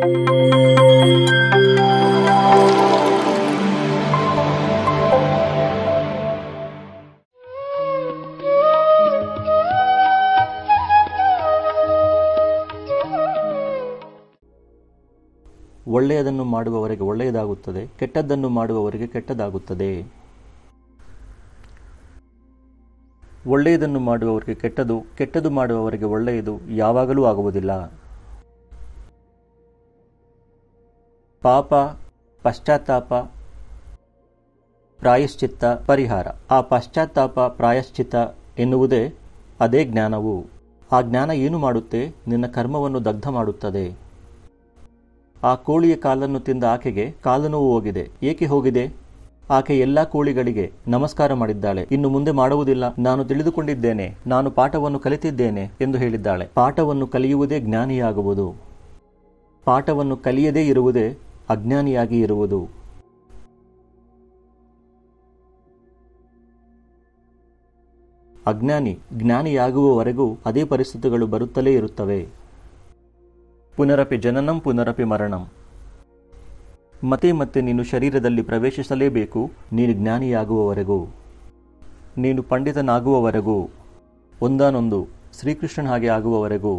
ಒಳ್ಳೆಯದನ್ನು ಮಾಡುವವರಿಗೆ ಒಳ್ಳೆಯದಾಗುತ್ತದೆ ಕೆಟ್ಟದ್ದನ್ನು ಮಾಡುವವರಿಗೆ ಕೆಟ್ಟದಾಗುತ್ತದೆ ಒಳ್ಳೆಯದನ್ನು ಮಾಡುವವರಿಗೆ ಕೆಟ್ಟದು ಕೆಟ್ಟದು ಮಾಡುವವರಿಗೆ ಒಳ್ಳೆಯದು ಯಾವಾಗಲೂ ಆಗುವುದಿಲ್ಲ ಪಾಪ ಪಶ್ಚಾತ್ತಾಪ ಪ್ರಾಯಶ್ಚಿತ್ತ ಪರಿಹಾರ ಆ ಪಶ್ಚಾತ್ತಾಪ ಪ್ರಾಯಶ್ಚಿತ್ತ ಎನ್ನುವುದೇ ಅದೇ ಜ್ಞಾನವು ಆ ಜ್ಞಾನ ಏನು ಮಾಡುತ್ತೆ ನಿನ್ನ ಕರ್ಮವನ್ನು ದಗ್ಧ ಮಾಡುತ್ತದೆ ಆ ಕೋಳಿಯ ಕಾಲನ್ನು ತಿಂದ ಆಕೆಗೆ ಕಾಲು ನೋವು ಹೋಗಿದೆ ಏಕೆ ಹೋಗಿದೆ ಆಕೆ ಎಲ್ಲಾ ಕೋಳಿಗಳಿಗೆ ನಮಸ್ಕಾರ ಮಾಡಿದ್ದಾಳೆ ಇನ್ನು ಮುಂದೆ ಮಾಡುವುದಿಲ್ಲ ನಾನು ತಿಳಿದುಕೊಂಡಿದ್ದೇನೆ ನಾನು ಪಾಠವನ್ನು ಕಲಿತಿದ್ದೇನೆ ಎಂದು ಹೇಳಿದ್ದಾಳೆ ಪಾಠವನ್ನು ಕಲಿಯುವುದೇ ಜ್ಞಾನಿಯಾಗುವುದು ಪಾಠವನ್ನು ಕಲಿಯದೇ ಇರುವುದೇ ಅಜ್ಞಾನಿಯಾಗಿ ಇರುವುದು ಅಜ್ಞಾನಿ ಜ್ಞಾನಿಯಾಗುವವರೆಗೂ ಅದೇ ಪರಿಸ್ಥಿತಿಗಳು ಬರುತ್ತಲೇ ಇರುತ್ತವೆ ಪುನರಪಿ ಜನನಂ ಪುನರಪಿ ಮರಣಂ ಮತ್ತೆ ಮತ್ತೆ ನೀನು ಶರೀರದಲ್ಲಿ ಪ್ರವೇಶಿಸಲೇಬೇಕು ನೀನು ಜ್ಞಾನಿಯಾಗುವವರೆಗೂ ನೀನು ಪಂಡಿತನಾಗುವವರೆಗೂ ಒಂದಾನೊಂದು ಶ್ರೀಕೃಷ್ಣನ ಹಾಗೆ ಆಗುವವರೆಗೂ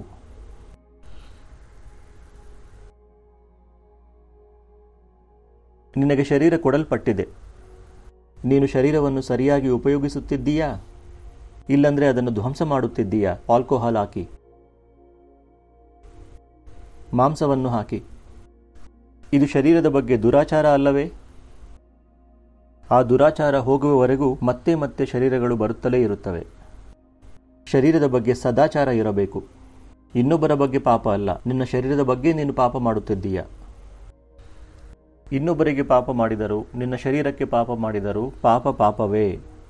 ನಿನಗೆ ಶರೀರ ಕೊಡಲ್ಪಟ್ಟಿದೆ ನೀನು ಶರೀರವನ್ನು ಸರಿಯಾಗಿ ಉಪಯೋಗಿಸುತ್ತಿದ್ದೀಯಾ ಇಲ್ಲಂದ್ರೆ ಅದನ್ನು ಧ್ವಂಸ ಮಾಡುತ್ತಿದ್ದೀಯಾ ಆಲ್ಕೋಹಾಲ್ ಹಾಕಿ ಮಾಂಸವನ್ನು ಹಾಕಿ ಇದು ಶರೀರದ ಬಗ್ಗೆ ದುರಾಚಾರ ಅಲ್ಲವೇ ಆ ದುರಾಚಾರ ಹೋಗುವವರೆಗೂ ಮತ್ತೆ ಮತ್ತೆ ಶರೀರಗಳು ಬರುತ್ತಲೇ ಇರುತ್ತವೆ ಶರೀರದ ಬಗ್ಗೆ ಸದಾಚಾರ ಇರಬೇಕು ಇನ್ನೊಬ್ಬರ ಬಗ್ಗೆ ಪಾಪ ಅಲ್ಲ ನಿನ್ನ ಶರೀರದ ಬಗ್ಗೆ ನೀನು ಪಾಪ ಮಾಡುತ್ತಿದ್ದೀಯ ಇನ್ನೊಬ್ಬರಿಗೆ ಪಾಪ ಮಾಡಿದರು ನಿನ್ನ ಶರೀರಕ್ಕೆ ಪಾಪ ಮಾಡಿದರು ಪಾಪ ಪಾಪವೇ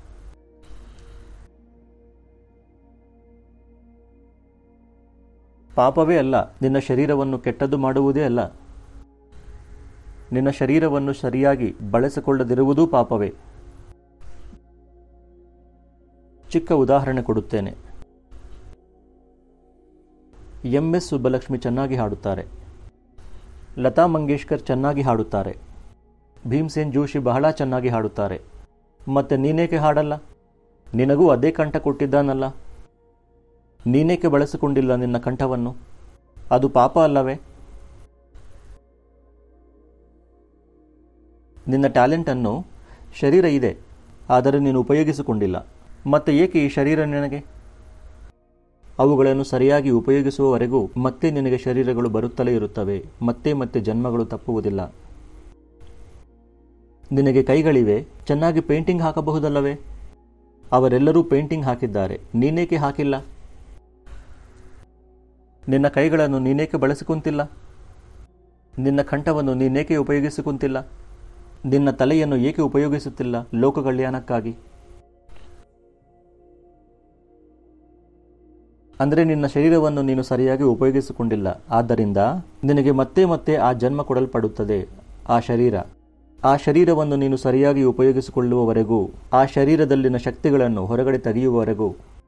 ಪಾಪವೇ ಅಲ್ಲ ನಿನ್ನ ಶರೀರವನ್ನು ಕೆಟ್ಟದ್ದು ಮಾಡುವುದೇ ಅಲ್ಲ ನಿನ್ನ ಶರೀರವನ್ನು ಸರಿಯಾಗಿ ಬಳಸಿಕೊಳ್ಳದಿರುವುದೂ ಪಾಪವೇ ಚಿಕ್ಕ ಉದಾಹರಣೆ ಕೊಡುತ್ತೇನೆ ಎಂ ಎಸ್ ಸುಬ್ಬಲಕ್ಷ್ಮಿ ಚೆನ್ನಾಗಿ ಹಾಡುತ್ತಾರೆ ಲತಾ ಮಂಗೇಶ್ಕರ್ ಚೆನ್ನಾಗಿ ಹಾಡುತ್ತಾರೆ ಭೀಮ್ಸೇನ್ ಜೋಶಿ ಬಹಳ ಚೆನ್ನಾಗಿ ಹಾಡುತ್ತಾರೆ ಮತ್ತೆ ನೀನೇಕೆ ಹಾಡಲ್ಲ ನಿನಗೂ ಅದೇ ಕಂಠ ಕೊಟ್ಟಿದ್ದಾನಲ್ಲ ನೀನೇಕೆ ಬಳಸಿಕೊಂಡಿಲ್ಲ ನಿನ್ನ ಕಂಠವನ್ನು ಅದು ಪಾಪ ಅಲ್ಲವೇ ನಿನ್ನ ಟ್ಯಾಲೆಂಟನ್ನು ಶರೀರ ಇದೆ ಆದರೆ ನೀನು ಉಪಯೋಗಿಸಿಕೊಂಡಿಲ್ಲ ಮತ್ತೆ ಏಕೆ ಈ ಶರೀರ ನಿನಗೆ ಅವುಗಳನ್ನು ಸರಿಯಾಗಿ ಉಪಯೋಗಿಸುವವರೆಗೂ ಮತ್ತೆ ನಿನಗೆ ಶರೀರಗಳು ಬರುತ್ತಲೇ ಇರುತ್ತವೆ ಮತ್ತೆ ಮತ್ತೆ ಜನ್ಮಗಳು ತಪ್ಪುವುದಿಲ್ಲ ನಿನಗೆ ಕೈಗಳಿವೆ ಚೆನ್ನಾಗಿ ಪೇಂಟಿಂಗ್ ಹಾಕಬಹುದಲ್ಲವೇ ಅವರೆಲ್ಲರೂ ಪೇಂಟಿಂಗ್ ಹಾಕಿದ್ದಾರೆ ನೀನೇಕೆ ಹಾಕಿಲ್ಲ ನಿನ್ನ ಕೈಗಳನ್ನು ನೀನೇಕೆ ಬಳಸಿಕೊಂತಿಲ್ಲ ನಿನ್ನ ಕಂಠವನ್ನು ನೀನೇಕೆ ಉಪಯೋಗಿಸಿಕೊಂತಿಲ್ಲ ನಿನ್ನ ತಲೆಯನ್ನು ಏಕೆ ಉಪಯೋಗಿಸುತ್ತಿಲ್ಲ ಲೋಕ ಕಲ್ಯಾಣಕ್ಕಾಗಿ ಅಂದರೆ ನಿನ್ನ ಶರೀರವನ್ನು ನೀನು ಸರಿಯಾಗಿ ಉಪಯೋಗಿಸಿಕೊಂಡಿಲ್ಲ ಆದ್ದರಿಂದ ನಿನಗೆ ಮತ್ತೆ ಮತ್ತೆ ಆ ಜನ್ಮ ಕೊಡಲ್ಪಡುತ್ತದೆ ಆ ಶರೀರ ಆ ಶರೀರವನ್ನು ನೀನು ಸರಿಯಾಗಿ ಉಪಯೋಗಿಸಿಕೊಳ್ಳುವವರೆಗೂ ಆ ಶರೀರದಲ್ಲಿನ ಶಕ್ತಿಗಳನ್ನು ಹೊರಗಡೆ ತೆಗೆಯುವವರೆಗೂ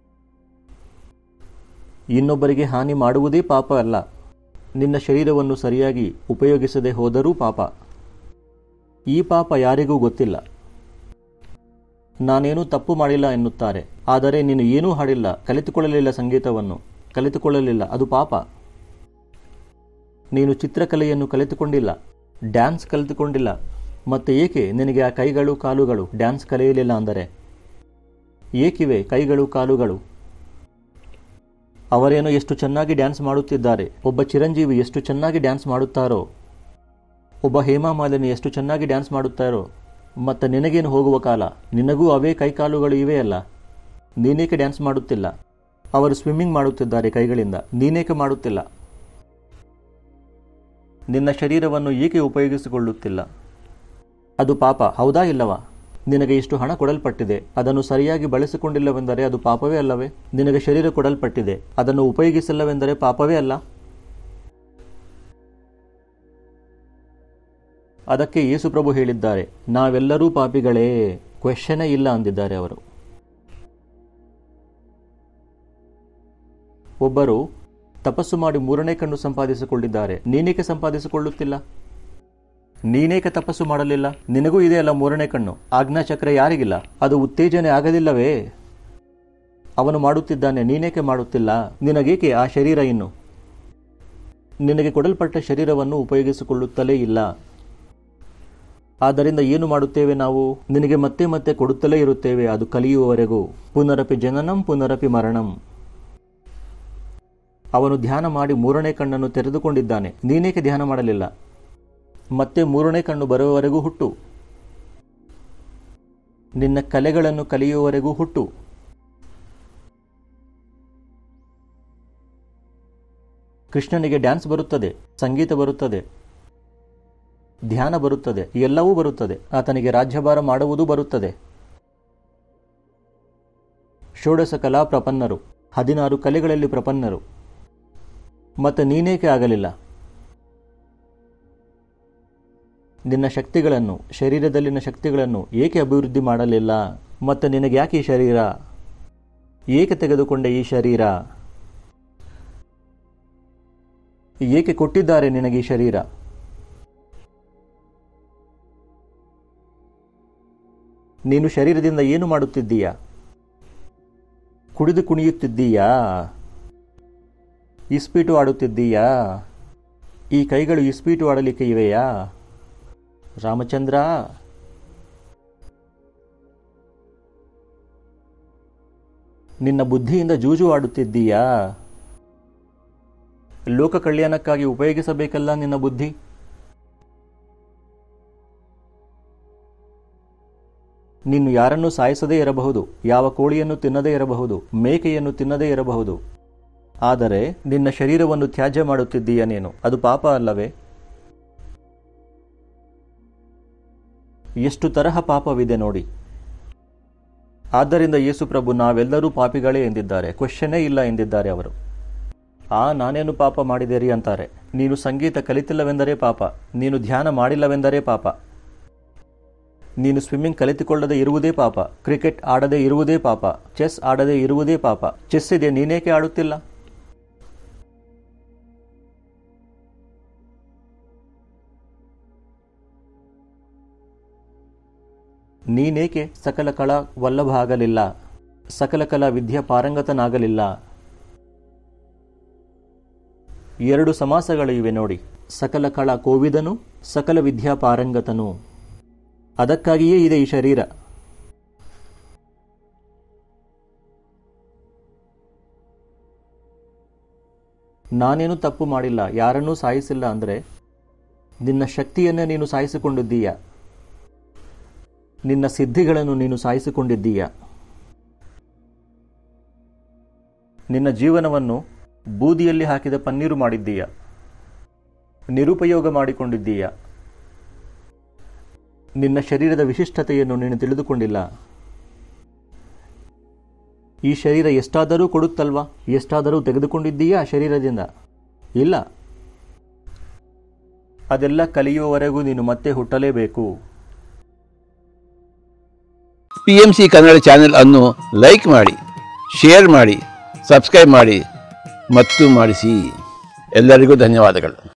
ಇನ್ನೊಬ್ಬರಿಗೆ ಹಾನಿ ಮಾಡುವುದೇ ಪಾಪ ಅಲ್ಲ ನಿನ್ನ ಶರೀರವನ್ನು ಸರಿಯಾಗಿ ಉಪಯೋಗಿಸದೆ ಹೋದರೂ ಪಾಪ ಈ ಪಾಪ ಯಾರಿಗೂ ಗೊತ್ತಿಲ್ಲ ನಾನೇನೂ ತಪ್ಪು ಮಾಡಿಲ್ಲ ಎನ್ನುತ್ತಾರೆ ಆದರೆ ನೀನು ಏನೂ ಹಾಡಿಲ್ಲ ಕಲಿತುಕೊಳ್ಳಲಿಲ್ಲ ಸಂಗೀತವನ್ನು ಕಲಿತುಕೊಳ್ಳಲಿಲ್ಲ ಅದು ಪಾಪ ನೀನು ಚಿತ್ರಕಲೆಯನ್ನು ಕಲಿತುಕೊಂಡಿಲ್ಲ ಡ್ಯಾನ್ಸ್ ಕಲಿತುಕೊಂಡಿಲ್ಲ ಮತ್ತೆ ಏಕೆ ನಿನಗೆ ಆ ಕೈಗಳು ಕಾಲುಗಳು ಡ್ಯಾನ್ಸ್ ಕಲಿಯಲಿಲ್ಲ ಅಂದರೆ ಏಕಿವೆ ಕೈಗಳು ಕಾಲುಗಳು ಅವರೇನೋ ಎಷ್ಟು ಚೆನ್ನಾಗಿ ಡ್ಯಾನ್ಸ್ ಮಾಡುತ್ತಿದ್ದಾರೆ ಒಬ್ಬ ಚಿರಂಜೀವಿ ಎಷ್ಟು ಚೆನ್ನಾಗಿ ಡ್ಯಾನ್ಸ್ ಮಾಡುತ್ತಾರೋ ಒಬ್ಬ ಹೇಮಾ ಮಾಲಿನಿ ಎಷ್ಟು ಚೆನ್ನಾಗಿ ಡ್ಯಾನ್ಸ್ ಮಾಡುತ್ತಾರೋ ಮತ್ತು ನಿನಗೇನು ಹೋಗುವ ಕಾಲ ನಿನಗೂ ಅವೇ ಕೈಕಾಲುಗಳು ಇವೆ ಅಲ್ಲ ನೀನೇಕೆ ಡ್ಯಾನ್ಸ್ ಮಾಡುತ್ತಿಲ್ಲ ಅವರು ಸ್ವಿಮ್ಮಿಂಗ್ ಮಾಡುತ್ತಿದ್ದಾರೆ ಕೈಗಳಿಂದ ನೀನೇಕೆ ಮಾಡುತ್ತಿಲ್ಲ ನಿನ್ನ ಶರೀರವನ್ನು ಏಕೆ ಉಪಯೋಗಿಸಿಕೊಳ್ಳುತ್ತಿಲ್ಲ ಅದು ಪಾಪ ಹೌದಾ ಇಲ್ಲವಾ ನಿನಗೆ ಇಷ್ಟು ಹಣ ಕೊಡಲ್ಪಟ್ಟಿದೆ ಅದನ್ನು ಸರಿಯಾಗಿ ಬಳಸಿಕೊಂಡಿಲ್ಲವೆಂದರೆ ಅದು ಪಾಪವೇ ಅಲ್ಲವೇ ನಿನಗೆ ಶರೀರ ಕೊಡಲ್ಪಟ್ಟಿದೆ ಅದನ್ನು ಉಪಯೋಗಿಸಿಲ್ಲವೆಂದರೆ ಪಾಪವೇ ಅಲ್ಲ ಅದಕ್ಕೆ ಯೇಸುಪ್ರಭು ಹೇಳಿದ್ದಾರೆ ನಾವೆಲ್ಲರೂ ಪಾಪಿಗಳೇ ಕ್ವೆಶನೇ ಇಲ್ಲ ಅಂದಿದ್ದಾರೆ ಅವರು ಒಬ್ಬರು ತಪಸ್ಸು ಮಾಡಿ ಮೂರನೇ ಕಣ್ಣು ಸಂಪಾದಿಸಿಕೊಂಡಿದ್ದಾರೆ ನೀನೇಕೆ ಸಂಪಾದಿಸಿಕೊಳ್ಳುತ್ತಿಲ್ಲ ನೀನೇಕೆ ತಪಸ್ಸು ಮಾಡಲಿಲ್ಲ ನಿನಗೂ ಇದೆಯಲ್ಲ ಮೂರನೇ ಕಣ್ಣು ಆಜ್ಞಾಚಕ್ರ ಯಾರಿಗಿಲ್ಲ ಅದು ಉತ್ತೇಜನೆ ಆಗಲಿಲ್ಲವೇ ಅವನು ಮಾಡುತ್ತಿದ್ದಾನೆ ನೀನೇಕೆ ಮಾಡುತ್ತಿಲ್ಲ ನಿನಗೇಕೆ ಆ ಶರೀರ ಇನ್ನು ನಿನಗೆ ಕೊಡಲ್ಪಟ್ಟ ಶರೀರವನ್ನು ಉಪಯೋಗಿಸಿಕೊಳ್ಳುತ್ತಲೇ ಇಲ್ಲ ಆದ್ದರಿಂದ ಏನು ಮಾಡುತ್ತೇವೆ ನಾವು ನಿನಗೆ ಮತ್ತೆ ಮತ್ತೆ ಕೊಡುತ್ತಲೇ ಇರುತ್ತೇವೆ ಅದು ಕಲಿಯುವವರೆಗೂ ಪುನರಪಿ ಜನನಂ ಪುನರಪಿ ಮರಣಂ ಅವನು ಧ್ಯಾನ ಮಾಡಿ ಮೂರನೇ ಕಣ್ಣನ್ನು ತೆರೆದುಕೊಂಡಿದ್ದಾನೆ ನೀನೇಕೆ ಧ್ಯಾನ ಮಾಡಲಿಲ್ಲ ಮತ್ತೆ ಮೂರನೇ ಕಣ್ಣು ಬರುವವರೆಗೂ ಹುಟ್ಟು ನಿನ್ನ ಕಲೆಗಳನ್ನು ಕಲಿಯುವವರೆಗೂ ಹುಟ್ಟು ಕೃಷ್ಣನಿಗೆ ಡ್ಯಾನ್ಸ್ ಬರುತ್ತದೆ ಸಂಗೀತ ಬರುತ್ತದೆ ಧ್ಯಾನ ಬರುತ್ತದೆ ಎಲ್ಲವೂ ಬರುತ್ತದೆ ಆತನಿಗೆ ರಾಜ್ಯಭಾರ ಮಾಡುವುದೂ ಬರುತ್ತದೆ ಷೋಡಶ ಕಲಾ ಪ್ರಪನ್ನರು ಹದಿನಾರು ಕಲೆಗಳಲ್ಲಿ ಪ್ರಪನ್ನರು ಮತ್ತೆ ನೀನೇಕೆ ಆಗಲಿಲ್ಲ ನಿನ್ನ ಶಕ್ತಿಗಳನ್ನು ಶರೀರದಲ್ಲಿನ ಶಕ್ತಿಗಳನ್ನು ಏಕೆ ಅಭಿವೃದ್ಧಿ ಮಾಡಲಿಲ್ಲ ಮತ್ತೆ ನಿನಗೆ ಯಾಕೆ ಈ ಶರೀರ ಏಕೆ ತೆಗೆದುಕೊಂಡೆ ಈ ಶರೀರ ಏಕೆ ಕೊಟ್ಟಿದ್ದಾರೆ ನಿನಗೆ ಈ ಶರೀರ ನೀನು ಶರೀರದಿಂದ ಏನು ಮಾಡುತ್ತಿದ್ದೀಯಾ ಕುಡಿದು ಕುಣಿಯುತ್ತಿದ್ದೀಯಾ ಇಸ್ಪೀಟು ಆಡುತ್ತಿದ್ದೀಯಾ ಈ ಕೈಗಳು ಇಸ್ಪೀಟು ಆಡಲಿಕ್ಕೆ ಇವೆಯಾ ರಾಮಚಂದ್ರ ನಿನ್ನ ಬುದ್ಧಿಯಿಂದ ಜೂಜು ಆಡುತ್ತಿದ್ದೀಯಾ ಲೋಕ ಕಲ್ಯಾಣಕ್ಕಾಗಿ ಉಪಯೋಗಿಸಬೇಕಲ್ಲ ನಿನ್ನ ಬುದ್ಧಿ ನೀನು ಯಾರನ್ನೂ ಸಾಯಿಸದೇ ಇರಬಹುದು ಯಾವ ಕೋಳಿಯನ್ನು ತಿನ್ನದೇ ಇರಬಹುದು ಮೇಕೆಯನ್ನು ತಿನ್ನದೇ ಇರಬಹುದು ಆದರೆ ನಿನ್ನ ಶರೀರವನ್ನು ತ್ಯಾಜ್ಯ ಮಾಡುತ್ತಿದ್ದೀಯ ನೀನು ಅದು ಪಾಪ ಅಲ್ಲವೇ ಎಷ್ಟು ತರಹ ಪಾಪವಿದೆ ನೋಡಿ ಆದ್ದರಿಂದ ಯೇಸುಪ್ರಭು ನಾವೆಲ್ಲರೂ ಪಾಪಿಗಳೇ ಎಂದಿದ್ದಾರೆ ಕ್ವೆಶ್ಚನೇ ಇಲ್ಲ ಎಂದಿದ್ದಾರೆ ಅವರು ಆ ನಾನೇನು ಪಾಪ ಮಾಡಿದೇರಿ ಅಂತಾರೆ ನೀನು ಸಂಗೀತ ಕಲಿತಿಲ್ಲವೆಂದರೆ ಪಾಪ ನೀನು ಧ್ಯಾನ ಮಾಡಿಲ್ಲವೆಂದರೆ ಪಾಪ ನೀನು ಸ್ವಿಮ್ಮಿಂಗ್ ಕಲಿತುಕೊಳ್ಳದೆ ಇರುವುದೇ ಪಾಪ ಕ್ರಿಕೆಟ್ ಆಡದೆ ಇರುವುದೇ ಪಾಪ ಚೆಸ್ ಆಡದೆ ಇರುವುದೇ ಪಾಪ ಚೆಸ್ ಇದೆ ನೀನೇಕೆ ಆಡುತ್ತಿಲ್ಲ ನೀನೇಕೆ ಸಕಲ ಕಲಾ ವಲ್ಲಭ ಆಗಲಿಲ್ಲ ಸಕಲ ಕಲಾ ವಿದ್ಯಾ ಪಾರಂಗತನಾಗಲಿಲ್ಲ ಎರಡು ಸಮಾಸಗಳು ಇವೆ ನೋಡಿ ಸಕಲ ಕಳಾ ಕೋವಿದನು ಸಕಲ ವಿದ್ಯಾ ಪಾರಂಗತನು ಅದಕ್ಕಾಗಿಯೇ ಇದೆ ಈ ಶರೀರ ನಾನೇನು ತಪ್ಪು ಮಾಡಿಲ್ಲ ಯಾರನ್ನೂ ಸಾಯಿಸಿಲ್ಲ ಅಂದರೆ ನಿನ್ನ ಶಕ್ತಿಯನ್ನೇ ನೀನು ಸಾಯಿಸಿಕೊಂಡಿದ್ದೀಯ ನಿನ್ನ ಸಿದ್ಧಿಗಳನ್ನು ನೀನು ಸಾಯಿಸಿಕೊಂಡಿದ್ದೀಯ ನಿನ್ನ ಜೀವನವನ್ನು ಬೂದಿಯಲ್ಲಿ ಹಾಕಿದ ಪನ್ನೀರು ಮಾಡಿದ್ದೀಯ ನಿರುಪಯೋಗ ಮಾಡಿಕೊಂಡಿದ್ದೀಯ ನಿನ್ನ ಶರೀರದ ವಿಶಿಷ್ಟತೆಯನ್ನು ನೀನು ತಿಳಿದುಕೊಂಡಿಲ್ಲ ಈ ಶರೀರ ಎಷ್ಟಾದರೂ ಕೊಡುತ್ತಲ್ವಾ ಎಷ್ಟಾದರೂ ತೆಗೆದುಕೊಂಡಿದ್ದೀಯಾ ಆ ಶರೀರದಿಂದ ಇಲ್ಲ ಅದೆಲ್ಲ ಕಲಿಯುವವರೆಗೂ ನೀನು ಮತ್ತೆ ಹುಟ್ಟಲೇಬೇಕು P M C Kannada channel ಅನ್ನು ಲೈಕ್ ಮಾಡಿ ಶೇರ್ ಮಾಡಿ ಸಬ್ಸ್ಕ್ರೈಬ್ ಮಾಡಿ ಮತ್ತು ಮಾಡಿಸಿ ಎಲ್ಲರಿಗೂ ಧನ್ಯವಾದಗಳು